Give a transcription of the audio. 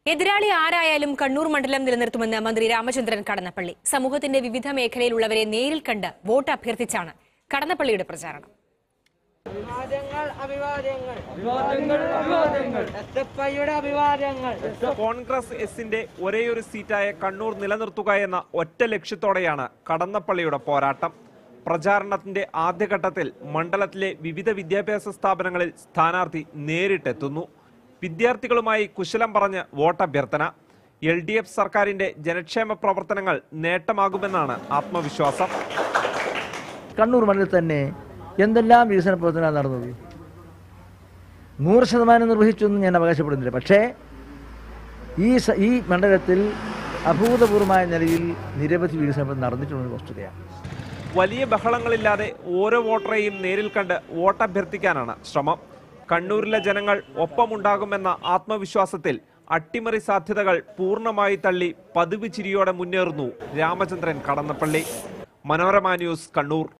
എതിരാളി ആരായാലും കണ്ണൂർ മണ്ഡലം നിലനിർത്തുമെന്ന് മന്ത്രി രാമചന്ദ്രൻ കടന്നപ്പള്ളി സമൂഹത്തിന്റെ വിവിധ മേഖലയിലുള്ളവരെ നേരിൽ കണ്ട് വോട്ട് അഭ്യർത്ഥിച്ചാണ് കടന്നപ്പള്ളിയുടെ പ്രചാരണം അഭിവാദ്യങ്ങൾ അഭിവാദ്യങ്ങൾ അഭിവാദ്യങ്ങൾ അഭിവാദ്യങ്ങൾ എസ് എഫ് ഐയുടെ അഭിവാദ്യങ്ങൾ കോൺഗ്രസ് എസിന്റെ ഒരേയൊരു സീറ്റായ കണ്ണൂർ നിലനിർത്തുക എന്ന ഒറ്റ ലക്ഷ്യത്തോടെയാണ് കടന്നപ്പള്ളിയുടെ പോരാട്ടം പ്രചാരണത്തിന്റെ ആദ്യഘട്ടത്തിൽ മണ്ഡലത്തിലെ വിവിധ വിദ്യാഭ്യാസ സ്ഥാപനങ്ങളിൽ സ്ഥാനാർത്ഥി നേരിട്ടെത്തുന്നു വിദ്യാർത്ഥികളുമായി കുശലം പറഞ്ഞ് വോട്ടഭ്യർത്ഥന എൽ ഡി എഫ് സർക്കാരിന്റെ ജനക്ഷേമ പ്രവർത്തനങ്ങൾ നേട്ടമാകുമെന്നാണ് ആത്മവിശ്വാസം കണ്ണൂർ മണ്ഡലത്തിൽ തന്നെ എന്തെല്ലാം വികസന പ്രവർത്തനമാണ് നടന്നത് നൂറ് ശതമാനം നിർവഹിച്ചൊന്നും ഞാൻ അവകാശപ്പെടുന്നില്ല പക്ഷേ ഈ സ- ഈ മണ്ഡലത്തിൽ അഭൂതപൂർവമായ നിലയിൽ നിരവധി വികസന പ്രവർത്തനം നടന്നിട്ടുള്ള വസ്തുതയാണ് വലിയ ബഹളങ്ങളില്ലാതെ ഓരോ വോട്ടറെയും നേരിൽ കണ്ട് വോട്ടഭ്യർത്ഥിക്കാനാണ് ശ്രമം കണ്ണൂരിലെ ജനങ്ങൾ ഒപ്പമുണ്ടാകുമെന്ന ആത്മവിശ്വാസത്തിൽ അട്ടിമറി സാധ്യതകൾ പൂർണ്ണമായി തള്ളി പതിവ് ചിരിയോടെ മുന്നേറുന്നു രാമചന്ദ്രൻ കടന്നപ്പള്ളി മനോരമ ന്യൂസ് കണ്ണൂർ